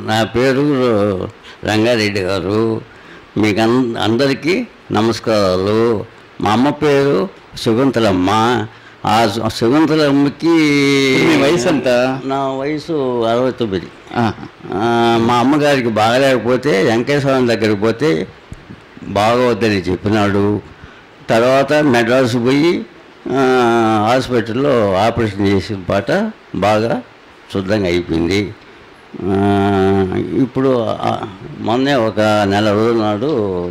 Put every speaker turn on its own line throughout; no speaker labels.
నా పేరు రంగారెడ్డి గారు మీకు అన్ అందరికీ నమస్కారాలు మా అమ్మ పేరు శకుంతలమ్మ ఆ సు- శకుంతలమ్మకి
మీ వయసు ఎంత?
నా వయసు అరవై తొమ్మిది
ఆహా.
ఆ, మా అమ్మగారికి బాగలేకపోతే వెంకటేశ్వరం దగ్గరికి పోతే బాగవద్దని చెప్పినాడు తర్వాత మెడ్రాస్ పోయి ఆ, హాస్పిటల్లో ఆపరేషన్ చేసిన పాట బాగా శుద్ధంగా అయిపోయింది ఆ, ఇప్పుడు ఆ, మొన్నే ఒక నెల రోజుల నాడు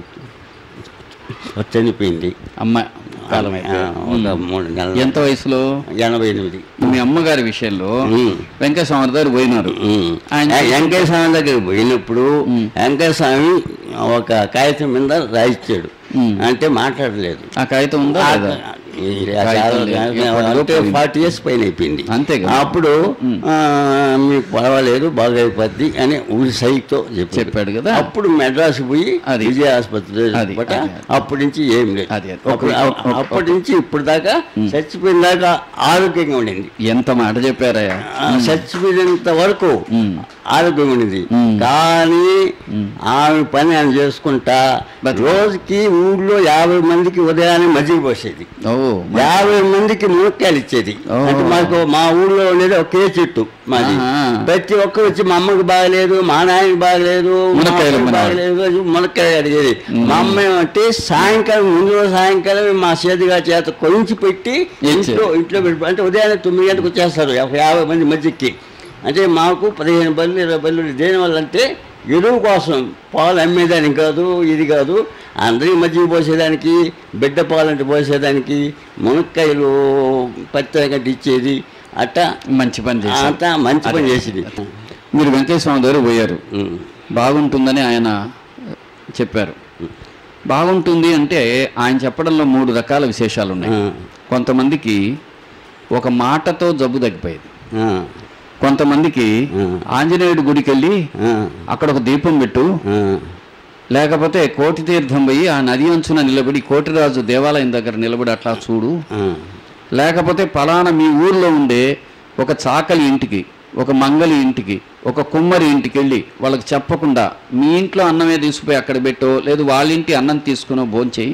చనిపోయింది
అమ్మ కాలం అయితే
ఆ, ఒక మూడు నెలలు
ఎంత వయసులో
ఎనభై ఎనిమిది
మీ అమ్మగారి విషయంలో
ఉమ్.
వెంకటస్వామి గారు పోయినారు
ఉమ్.
ఆయన-
వెంకయ్య స్వామి దగ్గరికి పోయినప్పుడు వెంకయ్య స్వామి ఒక కాగితం మీద రాయిచ్చాడు
ఉమ్.
అంటే మాట్లాడలేదు
ఆ కాగితం ఉందా లేదా
ఈ
కాగితం లేదు. ఎప్పటిదో
అంటే
పోయింది.
ఫార్టీ ఇయర్స్ పైన అయిపోయింది
అంతే కదా.
అప్పుడు ఆ, మీకు పర్వాలేదు బాగా అయిపోద్ది అని ఊరి సైతో
చెప్పాడు కదా.
అప్పుడు మెడ్రాస్ పోయి
అది.
విజయ ఆసుపత్రిలో
అది,
చెప్పట
అది, అది.
అప్పటి నుంచి ఏం లేదు
అది, అది.
అప్పుడు-
ఒక- ఒక-
అప్పటి నుంచి ఇప్పుడు దాకా చచ్చిపోయిన దాకా ఆరోగ్యంగా ఉండింది
ఎంత మాట చెప్పారయ్యా
ఆ, చచ్చిపోయినంత వరకు
ఉమ్.
ఆరోగ్యం ఉండేది
ఉమ్.
కానీ ఆమె పని ఆమె చేసుకుంటా
బతికి-
రోజుకి ఊళ్ళో యాభై మందికి ఉదయాన్నే మజ్జిగ పోసేది
ఓ
యాభై మందికి మునక్కాయలు ఇచ్చేది
ఓ.
అంటే మాకు మా ఊళ్ళో ఉండేది ఒకే చెట్టు మాది
ఆహా.
ప్రతి ఒక్కరు వచ్చి మా అమ్మకి బాగలేదు మా నాయనకి బాగలేదు మా
మునక్కాయలు
అమ్మకి
ఇమ్మనేవారు.
బాగలేదు అని మునక్కాయలు అడిగేది మా అమ్మ ఏమంటే సాయంకాలం ముందు రోజు సాయంకాలం మా చేతిగా చేత కొంచెం పెట్టి
ఇచ్చేది.
ఇంట్లో ఇంట్లో పెట్టి అంటే ఉదయాన్నే తొమ్మిది గంటలకు వచ్చేస్తారు ఒక యాభై మంది మధ్యకి అంటే మాకు పదిహేను బళ్ళు ఇరవై బళ్ళు దేనివల్ల అంటే ఎరువు కోసం పాలు అమ్మేదానికి కాదు ఇది కాదు అందరికి మజ్జిగ పోసేదానికి బిడ్డ పాలంటే పోసేదానికి మునక్కాయలు పత్తి గట్టి ఇచ్చేది అట్టా
మంచి పని చేశారు
అంతా మంచి పని
అదే.
చేసేది
మీరు వెంకటేశ్వర దగ్గర పోయారు
ఉమ్.
బాగుంటుందని ఆయన చెప్పారు బాగుంటుంది అంటే ఆయన చెప్పడంలో మూడు రకాల విశేషాలు ఉన్నాయి
ఆ,
కొంతమందికి ఒక మాటతో జబ్బు తగ్గిపోయేది
ఆ,
కొంతమందికి
ఆ.
ఆంజనేయుడి గుడికి వెళ్ళి
ఆ,
అక్కడ ఒక దీపం పెట్టు
ఆ,
లేకపోతే కోటి తీర్థం పోయి ఆ నది అంచున నిలబడి కోటిరాజు దేవాలయం దగ్గర నిలబడి అట్లా చూడు
ఆ,
లేకపోతే పలానా మీ ఊర్లో ఉండే ఒక చాకలి ఇంటికి ఒక మంగలి ఇంటికి ఒక కుమ్మరి ఇంటికి వెళ్ళి వాళ్ళకి చెప్పకుండా మీ ఇంట్లో అన్నమే తీసుకుపోయి అక్కడ పెట్టో లేదు వాళ్ళ ఇంటి అన్నం తీసుకునో భోంచేయి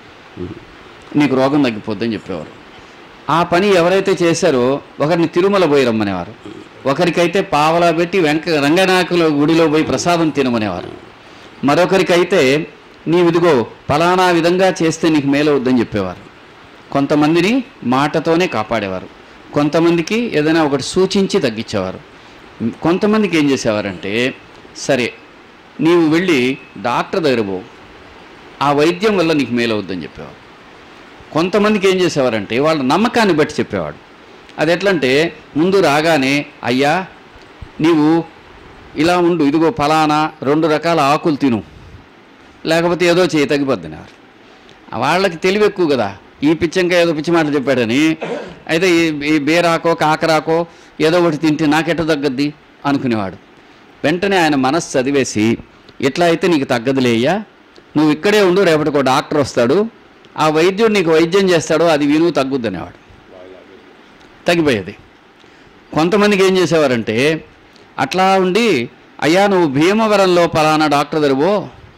నీకు రోగం తగ్గిపోద్దని చెప్పేవారు ఆ పని ఎవరైతే చేశారో ఒకరిని తిరుమల పోయి రమ్మనేవారు ఒకరికైతే పావలా పెట్టి వెంక రంగనాయకుల గుడిలో పోయి ప్రసాదం తినమనేవారు మరొకరికైతే నీవు ఇదిగో పలానా విధంగా చేస్తే నీకు మేలవుద్దని చెప్పేవారు కొంతమందిని మాటతోనే కాపాడేవారు కొంతమందికి ఏదైనా ఒకటి సూచించి తగ్గించేవారు కొంతమందికి ఏం చేసేవారంటే సరే నీవు వెళ్ళి డాక్టర్ దగ్గర పో ఆ వైద్యం వల్ల నీకు మేలవుద్దని చెప్పేవారు కొంతమందికి ఏం చేసేవారంటే వాళ్ళ నమ్మకాన్ని బట్టి చెప్పేవాడు అది ఎట్లంటే ముందు రాగానే అయ్యా నీవు ఇలా ఉండు ఇదిగో ఫలానా రెండు రకాల ఆకులు తిను లేకపోతే ఏదో చేయి తగ్గిపోద్దనేవారు వాళ్ళకి తెలివి ఎక్కువ కదా ఈ పిచ్చంకా ఏదో పిచ్చి మాట చెప్పాడని అయితే ఈ ఈ బేరాకో కాకరాకో ఏదో ఒకటి తింటే నాకెట్ట తగ్గద్ది అనుకునేవాడు వెంటనే ఆయన మనస్సు చదివేసి ఇట్లా అయితే నీకు తగ్గదులేయ్యా నువ్వు ఇక్కడే ఉండు రేపటికో డాక్టర్ వస్తాడు ఆ వైద్యుడు నీకు వైద్యం చేస్తాడు అది విను తగ్గుద్ది అనేవాడు తగ్గిపోయేది కొంతమందికి ఏం చేసేవారంటే అట్లా ఉండి అయ్యా నువ్వు భీమవరంలో పలానా డాక్టర్ దగ్గరవో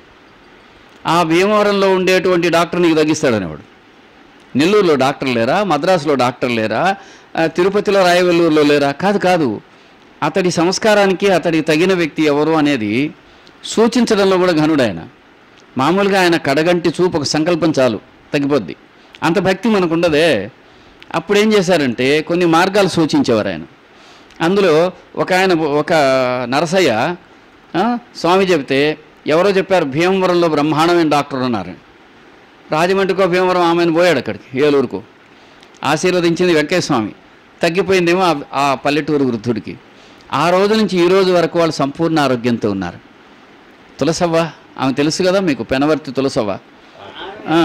ఆ భీమవరంలో ఉండేటువంటి డాక్టర్ నీకు తగ్గిస్తాడనేవాడు నెల్లూరులో డాక్టర్ లేరా మద్రాసులో డాక్టర్ లేరా ఆ, తిరుపతిలో రాయవెల్లూరులో లేరా కాదు కాదు అతడి సంస్కారానికి అతడికి తగిన వ్యక్తి ఎవరు అనేది సూచించడంలో కూడా ఘనుడు ఆయన మామూలుగా ఆయన కడగంటి చూపు ఒక సంకల్పం చాలు తగ్గిపోద్ది అంత భక్తి మనకు ఉండదే అప్పుడు ఏం చేశారంటే కొన్ని మార్గాలు సూచించేవారు ఆయన అందులో ఒక ఆయన ఒక నరసయ్య ఆ, స్వామి చెబితే ఎవరో చెప్పారు భీమవరంలో బ్రహ్మాండమైన డాక్టర్ ఉన్నారు రాజమండ్రికో భీమవరం ఆమెను పోయాడు అక్కడికి ఏలూరుకు ఆశీర్వదించింది వెంకయ్య స్వామి తగ్గిపోయిందేమో ఆ- ఆ పల్లెటూరు వృద్ధుడికి ఆ రోజు నుంచి ఈ రోజు వరకు వాళ్ళు సంపూర్ణ ఆరోగ్యంతో ఉన్నారు తులసవ్వ ఆమె తెలుసు కదా మీకు పెనవర్తి తులసవ్వ ఆ,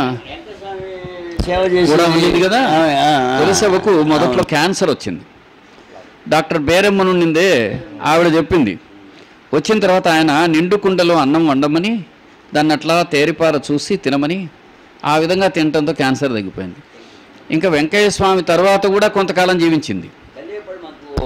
సేవ చేసి
కూడా ఉండేది కదా
ఆ, ఆ, ఆ.
తులసవ్వకు మొదట్లో క్యాన్సర్ వచ్చింది డాక్టర్ బేరమ్మ నుండిందే ఆవిడ చెప్పింది వచ్చిన తర్వాత ఆయన నిండు కుండలో అన్నం వండమని దాన్ని అట్లా తేరిపార చూసి తినమని ఆ విధంగా తినటంతో క్యాన్సర్ తగ్గిపోయింది ఇంకా వెంకయ్య స్వామి తర్వాత కూడా కొంతకాలం జీవించింది
కలియపడి మాకు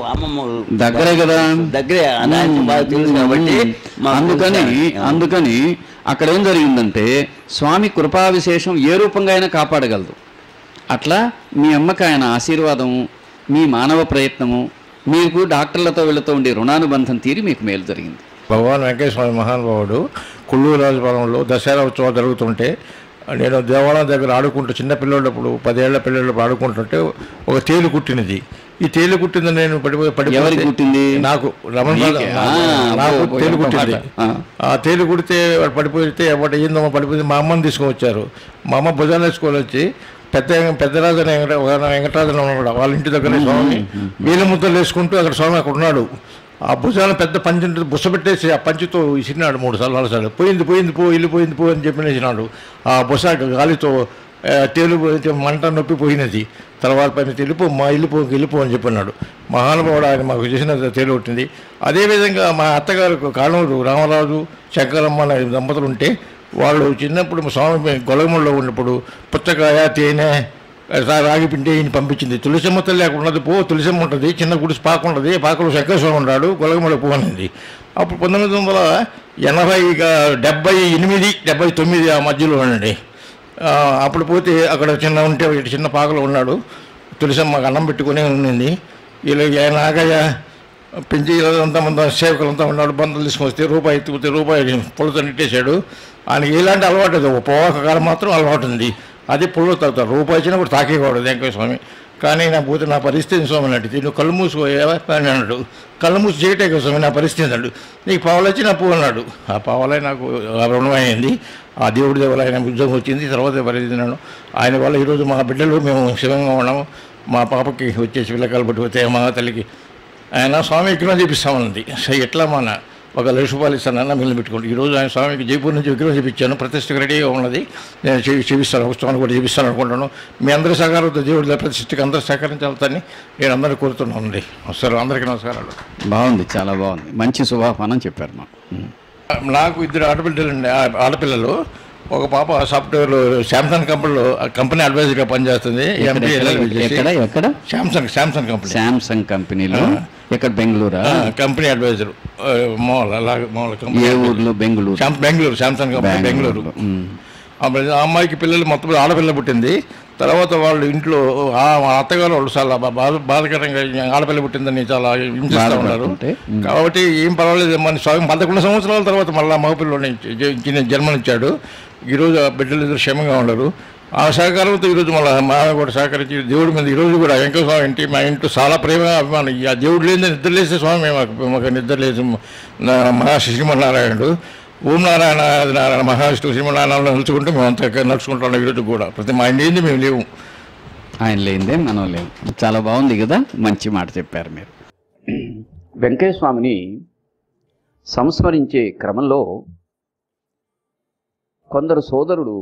అమ్మమ్మ
దగ్గరే కదా
దగ్గరే ఆయన బాగా తెలుసు కాబట్టి మాకు
అందుకని
తెలుసు.
అందుకని అక్కడ ఏం జరిగిందంటే స్వామి కృపా విశేషం ఏ రూపంగా అయినా కాపాడగలదు అట్లా మీ అమ్మకి ఆయన ఆశీర్వాదం మీ మానవ ప్రయత్నము మీకు డాక్టర్లతో వీళ్ళతో ఉండే రుణానుబంధం తీరి మీకు మేలు జరిగింది
భగవాన్ వెంకటేశ్వర మహానుభావుడు కుళ్ళూరు రాజపాలెంలో దసరా ఉత్సవాలు జరుగుతుంటే నేను దేవాలయం దగ్గర ఆడుకుంటూ చిన్న పిల్లలప్పుడు పదేళ్ల పిల్లలప్పుడు ఆడుకుంటుంటే ఒక తేలు కుట్టినది ఈ తేలు కుట్టింది నేను పడిపోయి పడిపోతే
ఎవరికి కుట్టింది?
నాకు రమణ బాబు-
నీకే?
నాకు-
ఆ,
నాకు
అబ్బో,
తేలు
ఎంత
కుట్టింది
మాట. ఆ.
ఆ తేలు కుడితే వాడు పడిపోతే వాడు ఏందమ్మా పడిపోయింది మా అమ్మని తీసుకొని వచ్చారు మా అమ్మ భుజాలు వేసుకొని వచ్చి పెద్ద పెద్దరాజు అని వెంకట ఒక వెంకటరాజు అని ఉన్నాడు వాళ్ళ ఇంటి దగ్గర స్వామి వీళ్ళ ముద్దలు వేసుకుంటూ అక్కడ స్వామి అక్కడ ఉన్నాడు ఆ భుజాన పెద్ద పంచి ఉంటుంది, బుస పెట్టేసి ఆ పంచితో ఇసిరినాడు మూడు సార్లు నాలుగు సార్లు పోయింది పోయింది పో వెళ్ళిపోయింది పో అని చెప్పినేసినాడు ఆ బుస గాలితో ఆ, తేలు పోయి- మంట నొప్పి పోయినది తర్వాత పైన వెళ్ళిపో మా వెళ్ళిపో వెళ్ళిపో అని చెప్పినాడు మహానుభావుడు ఆయన మాకు చేసిన తేలు కొట్టింది అదేవిధంగా మా అత్తగారు కాణూరు రామరాజు శంకరమ్మ అనే దంపతులు ఉంటే వాళ్ళు చిన్నప్పుడు మా స్వామి గొలగములో ఉన్నప్పుడు పుచ్చకాయ తేనె రా- రాగి పిండి ఈయన పంపించింది తులసమ్మ తల్లి అక్కడ ఉన్నది పో తులసమ్మ ఉంటుంది చిన్న గుడిసి పాక ఉంటుంది పాకలో శంకరస్వామి ఉన్నాడు గొలగములో పో అనింది అప్పుడు పంతొమ్మిది వందల ఎనభై డెబ్బై ఎనిమిది డెబ్బై తొమ్మిది ఆ మధ్యలో అండి ఆ, అప్పుడు పోతే అక్కడ చిన్న ఉంటే ఒకటి చిన్న పాకలో ఉన్నాడు తులసమ్మకు అన్నం పెట్టుకుని ఉండింది ఇలా నాగయ్య పెంచి అంతమంది సేవకులంతా ఉన్నాడు బంధువులు తీసుకొని వస్తే రూపాయి ఎత్తుకుతే రూపాయి పుల్లతో నెట్టేశాడు ఆయనకి ఎలాంటి అలవాటు లేదు పోవాక కాలం మాత్రం అలవాటు ఉంది అది పుల్ల తాగుతాడు రూపాయి ఇచ్చినా కూడా తాకేవాడు వెంకయ్య స్వామి కానీ నా పోతే నా పరిస్థితి స్వామి అన్నట్టు నువ్వు కళ్ళు మూసుకోవా అని అన్నాడు కళ్ళు మూసి చేయటే కదా స్వామి నా పరిస్థితి అన్నాడు నీకు పావులు వచ్చి నా పువ్వు అన్నాడు ఆ పావులే నాకు రుణమైంది ఆ దేవుడి దేవుడు ఆయన ఉద్యోగం వచ్చింది తర్వాత పరిధినాను ఆయన వల్ల ఈరోజు మా బిడ్డలు మేము శివంగా ఉన్నాము మా పాపకి వచ్చేసి పిల్లకాయలు పట్టుకుతే మా తల్లికి ఆయన స్వామి విగ్రహం చూపిస్తామన్నది సో ఎట్లా మన ఒక లక్ష రూపాయలు ఇస్తానన్న మిగిలిన పెట్టుకోండి ఈరోజు ఆయన స్వామికి జైపూర్ నుంచి విగ్రహం చూపించాను ప్రతిష్టకు రెడీగా ఉన్నది నేను చూ చూపిస్తాను ఒక స్వామి కూడా చూపిస్తాను అనుకుంటాను మీ అందరి సహకారంతో దేవుడి ప్రతిష్టకి అందరూ సహకరించాలని నేను అందరినీ కోరుతున్నానండి సరే అందరికీ నమస్కారాలు
బాగుంది చాలా బాగుంది మంచి శుభాపానం చెప్పారు మాకు ఉం.
నాకు ఇద్దరు ఆడపిల్లలు అండి ఆడపిల్లలు ఒక పాప సాఫ్ట్వేర్ శాంసంగ్ కంపెనీలో ఆ కంపెనీ అడ్వైజర్గా పనిచేస్తుంది ఎంపీ
ఎక్కడ ఎక్కడ
శాంసంగ్ శాంసంగ్ కంపెనీ
శాంసంగ్ కంపెనీలో ఎక్కడ బెంగళూరా
ఆ, కంపెనీ అడ్వైజర్ ఆ, మామూలు అలాగే మామూలు
ఏ
కంపెనీ
ఊర్లో బెంగళూరు
శాం- బెంగళూరు శాంసంగ్ కంపెనీ బెంగళూరు
ఉం.
అప్పుడు ఆ అమ్మాయికి పిల్లలు మొత్తం ఆడపిల్ల పుట్టింది తర్వాత వాళ్ళు ఇంట్లో ఆ మా అత్తగారు వాళ్ళు చాలా బా- బాధ బాధకరంగా ఆడపిల్ల పుట్టిందని చాలా హింసిస్తూ ఉన్నారు
బాధపడుతుంటే,
కాబట్టి ఏం పర్వాలేదు మన స్వామి పదకొండు సంవత్సరాల తర్వాత మళ్ళీ మగపిల్లని జన్మనిచ్చాడు ఈరోజు ఆ బిడ్డలు ఇద్దరు క్షేమంగా ఉన్నారు ఆ సహకారంతో ఈరోజు మళ్ళీ మా కూడా సహకరించి దేవుడి మీద ఈరోజు కూడా వెంకట స్వామి ఇంటి మా ఇంట్లో చాలా ప్రేమగా అభిమానం ఈ ఆ దేవుడు లేని నిద్ర లేస్తే స్వామి మాకు మాకు నిద్ర లేదు మహాశ్రీ శ్రీమన్నారాయణుడు ఓం నారాయణ ఆది నారాయణ మహావిష్ణు శ్రీమన్నారాయణ నడుచుకుంటూ మేము అంతా నడుచుకుంటాం ఈరోజు కూడా ప్రతి మా ఇంటి ఏంది మేము లేవు
ఆయన లేనిదే మనం లేవు చాలా బాగుంది కదా మంచి మాట చెప్పారు మీరు వెంకయ్య స్వామిని సంస్మరించే క్రమంలో కొందరు సోదరుడు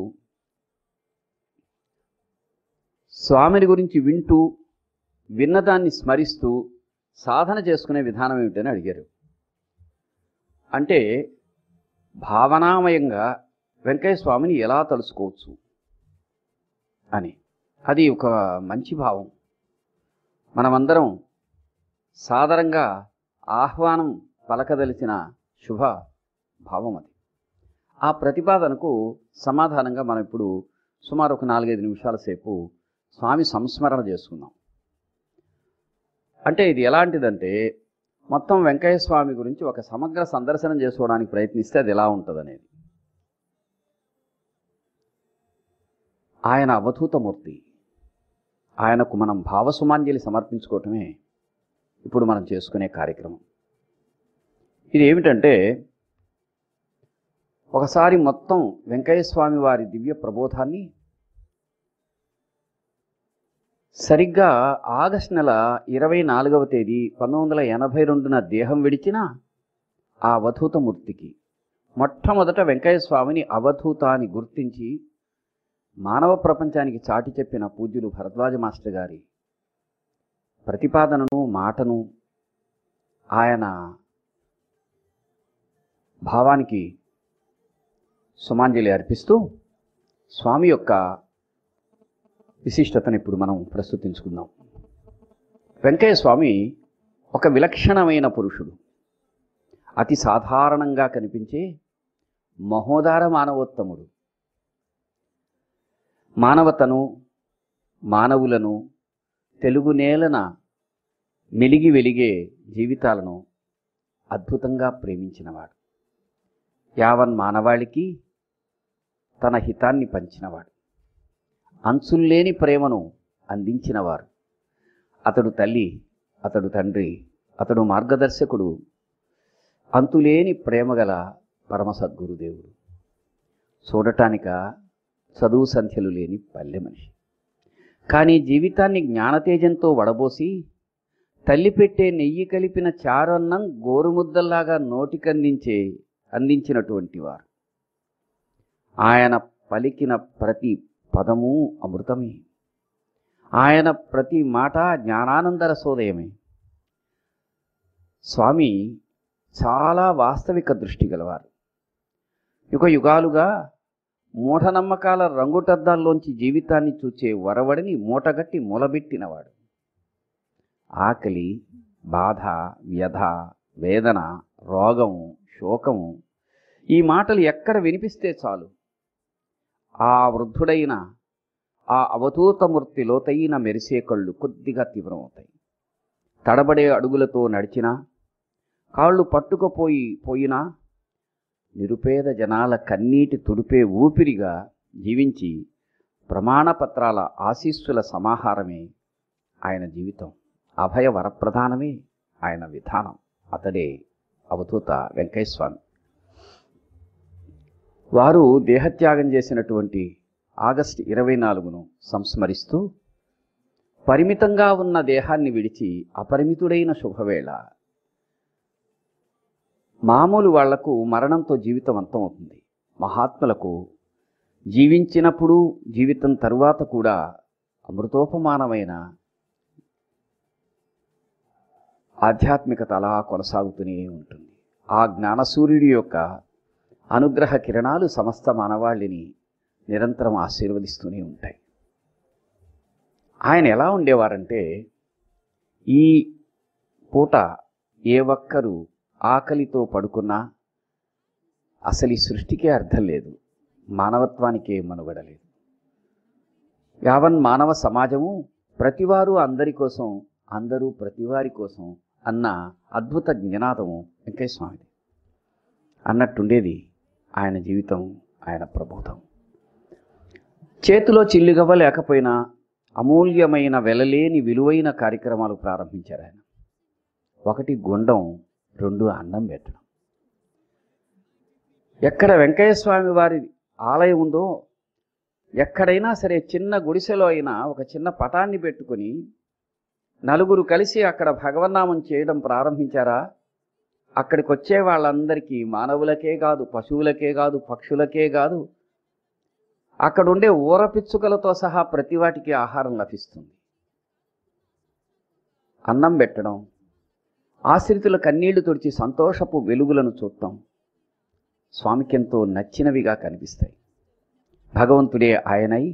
స్వామిని గురించి వింటూ విన్నదాన్ని స్మరిస్తూ సాధన చేసుకునే విధానం ఏమిటని అడిగారు అంటే భావనామయంగా వెంకయ్య స్వామిని ఎలా తలుసుకోవచ్చు అని అది ఒక మంచి భావం మనమందరం సాదరంగా ఆహ్వానం పలకదలిచిన శుభ భావం అది ఆ ప్రతిపాదనకు సమాధానంగా మనం ఇప్పుడు సుమారు ఒక నాలుగైదు నిమిషాల సేపు స్వామి సంస్మరణ చేసుకుందాం అంటే ఇది ఎలాంటిదంటే మొత్తం వెంకయ్య స్వామి గురించి ఒక సమగ్ర సందర్శనం చేసుకోవడానికి ప్రయత్నిస్తే అది ఎలా ఉంటుందనేది ఆయన అవధూతమూర్తి ఆయనకు మనం భావసుమాంజలి సమర్పించుకోవటమే ఇప్పుడు మనం చేసుకునే కార్యక్రమం ఇది ఏమిటంటే ఒకసారి మొత్తం వెంకయ్య స్వామి వారి దివ్య ప్రబోధాన్ని సరిగ్గా ఆగస్ట్ నెల ఇరవై నాలుగవ తేదీ పంతొమ్మిది వందల ఎనభై రెండున దేహం విడిచిన ఆ అవధూతమూర్తికి మొట్టమొదట వెంకయ్య స్వామిని అవధూత అని గుర్తించి మానవ ప్రపంచానికి చాటి చెప్పిన పూజ్యులు భరద్వాజ మాస్టర్ గారి ప్రతిపాదనను మాటను ఆయన భావానికి సుమాంజలి అర్పిస్తూ స్వామి యొక్క విశిష్టతను ఇప్పుడు మనం ప్రస్తుతించుకుందాం వెంకయ్య స్వామి ఒక విలక్షణమైన పురుషుడు అతి సాధారణంగా కనిపించే మహోదార మానవోత్తముడు మానవతను మానవులను తెలుగు నేలన మెలిగి వెలిగే జీవితాలను అద్భుతంగా ప్రేమించినవాడు యావన్ మానవాళికి తన హితాన్ని పంచినవాడు అంచుల్లేని ప్రేమను అందించినవారు అతడు తల్లి అతడు తండ్రి అతడు మార్గదర్శకుడు అంతులేని ప్రేమగల పరమ సద్గురుదేవుడు చూడటానిక చదువు సంఖ్యలు లేని పల్లె మనిషి కానీ జీవితాన్ని జ్ఞానతేజంతో వడబోసి తల్లి పెట్టే నెయ్యి కలిపిన చారన్నం గోరుముద్దల్లాగా నోటికందించే అందించినటువంటి వారు ఆయన పలికిన ప్రతి పదము అమృతమే ఆయన ప్రతి మాట జ్ఞానానందర సోదయమే స్వామి చాలా వాస్తవిక దృష్టి గలవారు యుగ యుగాలుగా మూఢనమ్మకాల రంగుటద్దాల్లోంచి జీవితాన్ని చూచే వరవడిని మూటగట్టి మూలబెట్టినవాడు ఆకలి బాధ వ్యధ వేదన రోగము శోకము ఈ మాటలు ఎక్కడ వినిపిస్తే చాలు ఆ వృద్ధుడైన ఆ అవధూతమూర్తి లోతైన మెరిసే కళ్ళు కొద్దిగా తీవ్రమవుతాయి తడబడే అడుగులతో నడిచినా కాళ్ళు పట్టుకుపోయి పోయినా నిరుపేద జనాల కన్నీటి తుడిపే ఊపిరిగా జీవించి ప్రమాణపత్రాల ఆశీస్సుల సమాహారమే ఆయన జీవితం అభయ వరప్రధానమే ఆయన విధానం అతడే అవధూత వెంకయ్యస్వామి వారు దేహత్యాగం చేసినటువంటి ఆగస్టు ఇరవై నాలుగును సంస్మరిస్తూ పరిమితంగా ఉన్న దేహాన్ని విడిచి అపరిమితుడైన శుభవేళ మామూలు వాళ్లకు మరణంతో జీవితం అంతమవుతుంది మహాత్ములకు జీవించినప్పుడు జీవితం తరువాత కూడా అమృతోపమానమైన ఆధ్యాత్మికత అలా కొనసాగుతూనే ఉంటుంది ఆ జ్ఞానసూర్యుడి యొక్క అనుగ్రహ కిరణాలు సమస్త మానవాళిని నిరంతరం ఆశీర్వదిస్తూనే ఉంటాయి ఆయన ఎలా ఉండేవారంటే ఈ పూట ఏ ఒక్కరు ఆకలితో పడుకున్నా అసలు ఈ సృష్టికే అర్థం లేదు మానవత్వానికే మనుగడ లేదు యావన్ మానవ సమాజము ప్రతివారు అందరి కోసం అందరూ ప్రతివారి కోసం అన్న అద్భుత జ్ఞనాదము వెంకటస్వామిది అన్నట్టుండేది ఆయన జీవితం ఆయన ప్రబోధం చేతిలో చిల్లుగవ్వ లేకపోయినా అమూల్యమైన వెలలేని విలువైన కార్యక్రమాలు ప్రారంభించారు ఆయన ఒకటి గుండం రెండు అన్నం పెట్టడం ఎక్కడ వెంకయ్య స్వామి వారి ఆలయం ఉందో ఎక్కడైనా సరే చిన్న గుడిసెలో అయినా ఒక చిన్న పటాన్ని పెట్టుకొని నలుగురు కలిసి అక్కడ భగవన్నామం చేయడం ప్రారంభించారా అక్కడికి వచ్చే వాళ్ళందరికీ మానవులకే కాదు పశువులకే కాదు పక్షులకే కాదు అక్కడుండే ఊరపిచ్చుకలతో సహా ప్రతి వాటికి ఆహారం లభిస్తుంది అన్నం పెట్టడం ఆశ్రితుల కన్నీళ్లు తుడిచి సంతోషపు వెలుగులను చూడటం స్వామికెంతో నచ్చినవిగా కనిపిస్తాయి భగవంతుడే ఆయనై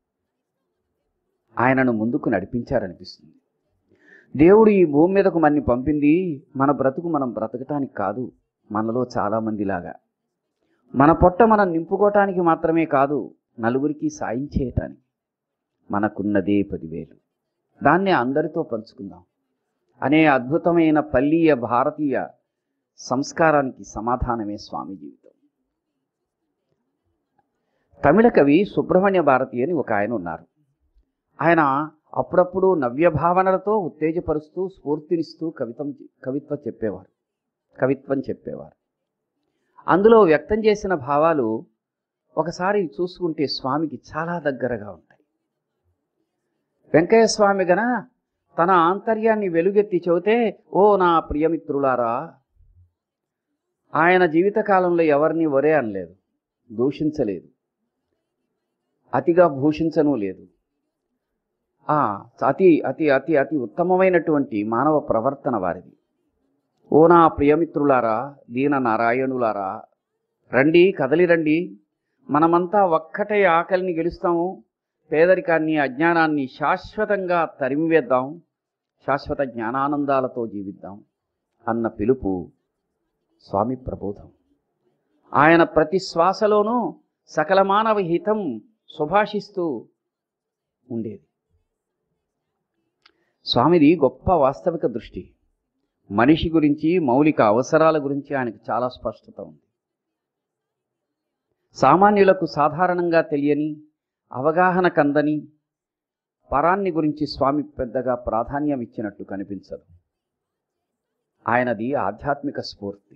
ఆయనను ముందుకు నడిపించారనిపిస్తుంది దేవుడు ఈ భూమి మీదకు మన్ని పంపింది మన బ్రతుకు మనం బ్రతకటానికి కాదు మనలో చాలామందిలాగా మన పొట్ట మనం నింపుకోవటానికి మాత్రమే కాదు నలుగురికి సాయం చేయటానికి మనకున్నదే పదివేలు దాన్ని అందరితో పంచుకుందాం అనే అద్భుతమైన పల్లీయ భారతీయ సంస్కారానికి సమాధానమే స్వామి జీవితం తమిళ కవి సుబ్రహ్మణ్య భారతి అని ఒక ఆయన ఉన్నారు ఆయన అప్పుడప్పుడు నవ్య భావనలతో ఉత్తేజపరుస్తూ స్ఫూర్తినిస్తూ కవితం కవిత్వ చెప్పేవారు కవిత్వం చెప్పేవారు అందులో వ్యక్తం చేసిన భావాలు ఒకసారి చూసుకుంటే స్వామికి చాలా దగ్గరగా ఉంటాయి వెంకయ్య స్వామి గన తన ఆంతర్యాన్ని వెలుగెత్తి చెబితే ఓ నా ప్రియమిత్రులారా ఆయన జీవితకాలంలో ఎవరిని ఒరే అనలేదు దూషించలేదు అతిగా భూషించను లేదు ఆ, అతి అతి అతి అతి ఉత్తమమైనటువంటి మానవ ప్రవర్తన వారిది ఓ నా ప్రియమిత్రులారా దీన నారాయణులారా రండి కదలి రండి మనమంతా ఒక్కటే ఆకలిని గెలుస్తాము పేదరికాన్ని అజ్ఞానాన్ని శాశ్వతంగా తరిమివేద్దాం శాశ్వత జ్ఞానానందాలతో జీవిద్దాం అన్న పిలుపు స్వామి ప్రబోధం ఆయన ప్రతి శ్వాసలోనూ సకల మానవ హితం సుభాషిస్తూ ఉండేది స్వామిది గొప్ప వాస్తవిక దృష్టి మనిషి గురించి మౌలిక అవసరాల గురించి ఆయనకు చాలా స్పష్టత ఉంది సామాన్యులకు సాధారణంగా తెలియని అవగాహన కందని పరాన్ని గురించి స్వామి పెద్దగా ప్రాధాన్యం ఇచ్చినట్టు కనిపించదు ఆయనది ఆధ్యాత్మిక స్ఫూర్తి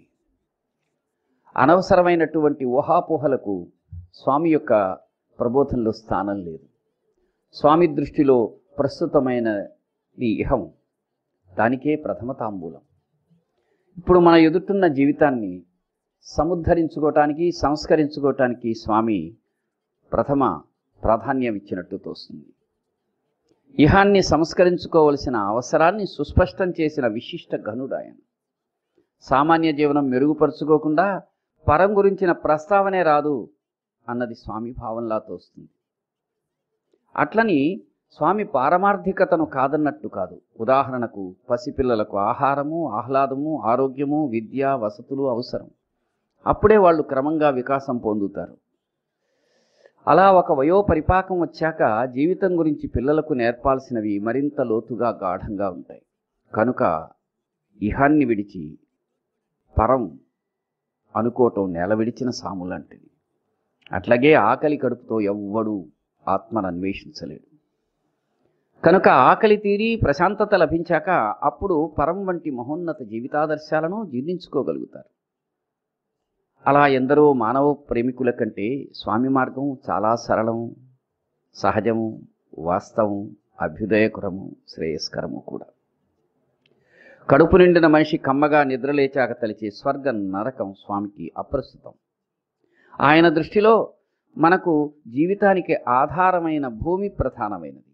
అనవసరమైనటువంటి ఊహాపోహలకు స్వామి యొక్క ప్రబోధనలో స్థానం లేదు స్వామి దృష్టిలో ప్రస్తుతమైనది ఇహం దానికే ప్రథమ తాంబూలం ఇప్పుడు మన ఎదుటిన్న జీవితాన్ని సముద్ధరించుకోవటానికి సంస్కరించుకోవటానికి స్వామి ప్రథమ ప్రాధాన్యం ఇచ్చినట్టు తోస్తుంది ఇహాన్ని సంస్కరించుకోవలసిన అవసరాన్ని సుస్పష్టం చేసిన విశిష్ట ఘనుడు ఆయన సామాన్య జీవనం మెరుగుపరుచుకోకుండా పరం గురించిన ప్రస్తావనే రాదు అన్నది స్వామి భావంలా తోస్తుంది అట్లని స్వామి పారమార్థికతను కాదన్నట్టు కాదు ఉదాహరణకు పసిపిల్లలకు ఆహారము ఆహ్లాదము ఆరోగ్యము విద్య వసతులు అవసరం అప్పుడే వాళ్ళు క్రమంగా వికాసం పొందుతారు అలా ఒక వయో పరిపాకం వచ్చాక జీవితం గురించి పిల్లలకు నేర్పాల్సినవి మరింత లోతుగా గాఢంగా ఉంటాయి కనుక ఇహాన్ని విడిచి పరం అనుకోవటం నేల విడిచిన సాము లాంటిది అట్లాగే ఆకలి కడుపుతో ఎవ్వడూ ఆత్మను అన్వేషించలేడు కనుక ఆకలి తీరి ప్రశాంతత లభించాక అప్పుడు పరం వంటి మహోన్నత జీవితాదర్శాలను జీర్ణించుకోగలుగుతారు అలా ఎందరో మానవ ప్రేమికుల కంటే స్వామి మార్గం చాలా సరళం సహజము వాస్తవం అభ్యుదయకరము శ్రేయస్కరము కూడా కడుపు నిండిన మనిషి కమ్మగా నిద్రలేచాక తలిచే స్వర్గం నరకం స్వామికి అప్రస్తుతం ఆయన దృష్టిలో మనకు జీవితానికి ఆధారమైన భూమి ప్రధానమైనది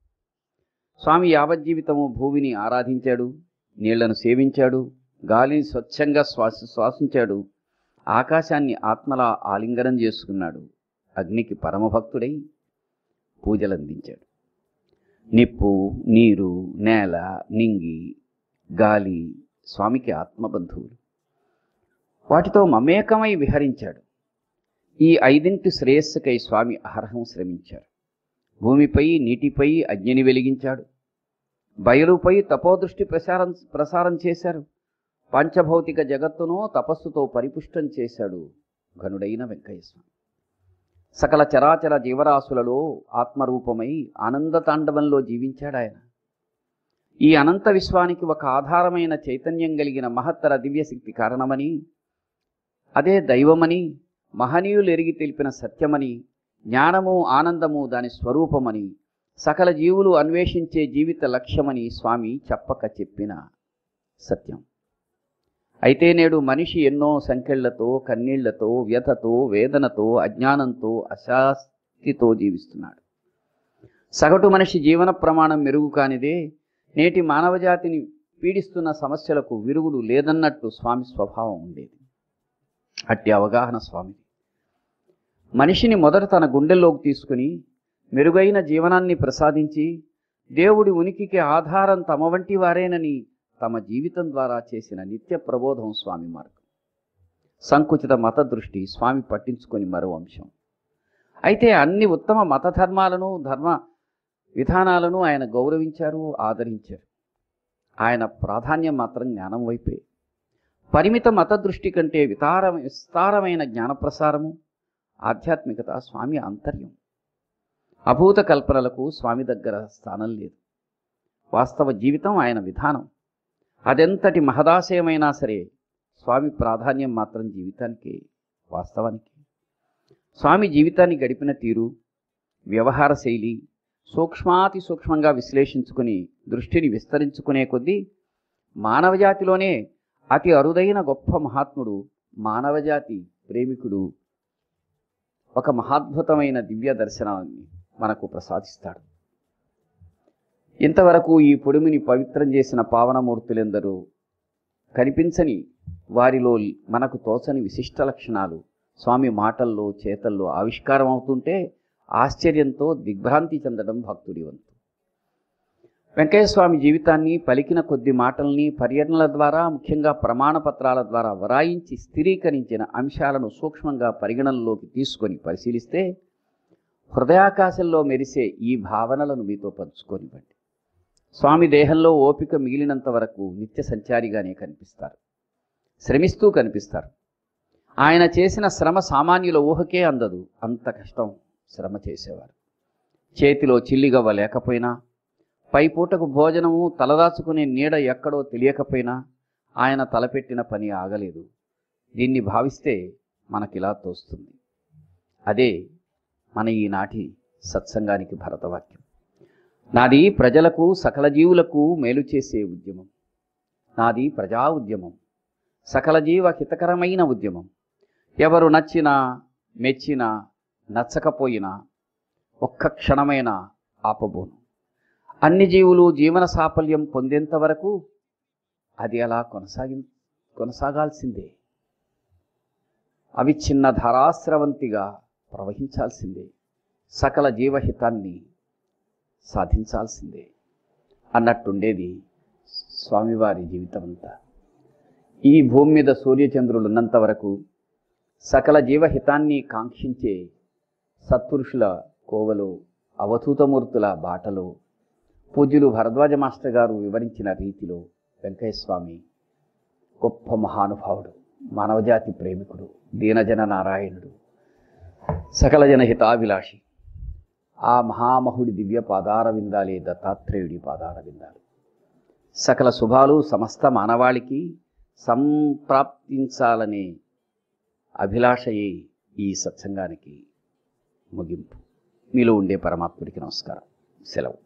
స్వామి యావజ్జీవితము భూమిని ఆరాధించాడు నీళ్లను సేవించాడు గాలిని స్వచ్ఛంగా శ్వాస శ్వాసించాడు ఆకాశాన్ని ఆత్మలా ఆలింగనం చేసుకున్నాడు అగ్నికి పరమభక్తుడై పూజలందించాడు నిప్పు నీరు నేల నింగి గాలి స్వామికి ఆత్మబంధువులు వాటితో మమేకమై విహరించాడు ఈ ఐదింటి శ్రేయస్సుకై స్వామి అర్హం శ్రమించారు భూమిపై నీటిపై అగ్నిని వెలిగించాడు బయలుపై తపోదృష్టి ప్రసారం ప్రసారం చేశారు పంచభౌతిక జగత్తును తపస్సుతో పరిపుష్టం చేశాడు ఘనుడైన వెంకయ్య స్వామి సకల చరాచర జీవరాశులలో ఆత్మరూపమై ఆనంద తాండవంలో జీవించాడు ఆయన ఈ అనంత విశ్వానికి ఒక ఆధారమైన చైతన్యం కలిగిన మహత్తర దివ్యశక్తి కారణమని అదే దైవమని మహనీయులు ఎరిగి తెలిపిన సత్యమని జ్ఞానము ఆనందము దాని స్వరూపమని సకల జీవులు అన్వేషించే జీవిత లక్ష్యమని స్వామి చెప్పక చెప్పిన సత్యం అయితే నేడు మనిషి ఎన్నో సంఖ్యలతో కన్నీళ్లతో వ్యథతో వేదనతో అజ్ఞానంతో అశాస్తితో జీవిస్తున్నాడు సగటు మనిషి జీవన ప్రమాణం మెరుగు కానిదే నేటి మానవజాతిని పీడిస్తున్న సమస్యలకు విరుగుడు లేదన్నట్టు స్వామి స్వభావం ఉండేది అట్టి అవగాహన స్వామిది మనిషిని మొదట తన గుండెల్లోకి తీసుకుని మెరుగైన జీవనాన్ని ప్రసాదించి దేవుడి ఉనికికి ఆధారం తమ వంటి వారేనని తమ జీవితం ద్వారా చేసిన నిత్య ప్రబోధం స్వామి మార్గం సంకుచిత మత దృష్టి స్వామి పట్టించుకొని మరో అంశం అయితే అన్ని ఉత్తమ మత ధర్మాలను ధర్మ విధానాలను ఆయన గౌరవించారు ఆదరించారు ఆయన ప్రాధాన్యం మాత్రం జ్ఞానం వైపే పరిమిత మత దృష్టి కంటే వితార విస్తారమైన జ్ఞానప్రసారము ఆధ్యాత్మికత స్వామి ఆంతర్యం అభూత కల్పనలకు స్వామి దగ్గర స్థానం లేదు వాస్తవ జీవితం ఆయన విధానం అదెంతటి మహదాశయమైనా సరే స్వామి ప్రాధాన్యం మాత్రం జీవితానికి వాస్తవానికి స్వామి జీవితాన్ని గడిపిన తీరు వ్యవహార శైలి సూక్ష్మాతి సూక్ష్మంగా విశ్లేషించుకుని దృష్టిని విస్తరించుకునే కొద్దీ మానవజాతిలోనే అతి అరుదైన గొప్ప మహాత్ముడు మానవజాతి ప్రేమికుడు ఒక మహాద్భుతమైన దివ్య దర్శనాన్ని మనకు ప్రసాదిస్తాడు ఇంతవరకు ఈ పొడిమిని పవిత్రం చేసిన పావనమూర్తులెందరూ కనిపించని వారిలో మనకు తోచని విశిష్ట లక్షణాలు స్వామి మాటల్లో చేతల్లో ఆవిష్కారం అవుతుంటే ఆశ్చర్యంతో దిగ్భ్రాంతి చెందడం భక్తుడి వంతు వెంకయ్యస్వామి జీవితాన్ని పలికిన కొద్ది మాటల్ని పర్యటనల ద్వారా ముఖ్యంగా ప్రమాణ పత్రాల ద్వారా వరాయించి స్థిరీకరించిన అంశాలను సూక్ష్మంగా పరిగణనలోకి తీసుకొని పరిశీలిస్తే హృదయాకాశంలో మెరిసే ఈ భావనలను మీతో పంచుకోనివ్వండి స్వామి దేహంలో ఓపిక మిగిలినంత వరకు నిత్య సంచారిగానే కనిపిస్తారు శ్రమిస్తూ కనిపిస్తారు ఆయన చేసిన శ్రమ సామాన్యుల ఊహకే అందదు అంత కష్టం శ్రమ చేసేవారు చేతిలో చిల్లిగవ్వ లేకపోయినా పైపూటకు భోజనము తలదాచుకునే నీడ ఎక్కడో తెలియకపోయినా ఆయన తలపెట్టిన పని ఆగలేదు దీన్ని భావిస్తే మనకిలా తోస్తుంది అదే మన ఈనాటి సత్సంగానికి భరతవాక్యం నాది ప్రజలకు సకల జీవులకు మేలు చేసే ఉద్యమం నాది ప్రజా ఉద్యమం సకల జీవ హితకరమైన ఉద్యమం ఎవరు నచ్చినా మెచ్చినా నచ్చకపోయినా ఒక్క క్షణమైన ఆపబోను అన్ని జీవులు జీవన సాఫల్యం పొందేంత వరకు అది అలా కొనసాగి కొనసాగాల్సిందే అవిచ్ఛిన్న ధారాస్రవంతిగా ప్రవహించాల్సిందే సకల జీవహితాన్ని సాధించాల్సిందే అన్నట్టుండేది స్వామివారి జీవితం అంతా ఈ భూమి మీద సూర్యచంద్రులు ఉన్నంత వరకు సకల జీవహితాన్ని కాంక్షించే సత్పురుషుల కోవలో అవధూతమూర్తుల బాటలో పూజ్యులు భరద్వాజ మాస్టర్ గారు వివరించిన రీతిలో వెంకయ్యస్వామి గొప్ప మహానుభావుడు మానవజాతి ప్రేమికుడు దీనజన నారాయణుడు సకల జన హితాభిలాషి ఆ మహామహుడి దివ్య పాదార విందాలే దత్తాత్రేయుడి పాదార విందాలు సకల శుభాలు సమస్త మానవాళికి సంప్రాప్తించాలనే అభిలాషయే ఈ సత్సంగానికి ముగింపు మీలో ఉండే పరమాత్ముడికి నమస్కారం సెలవు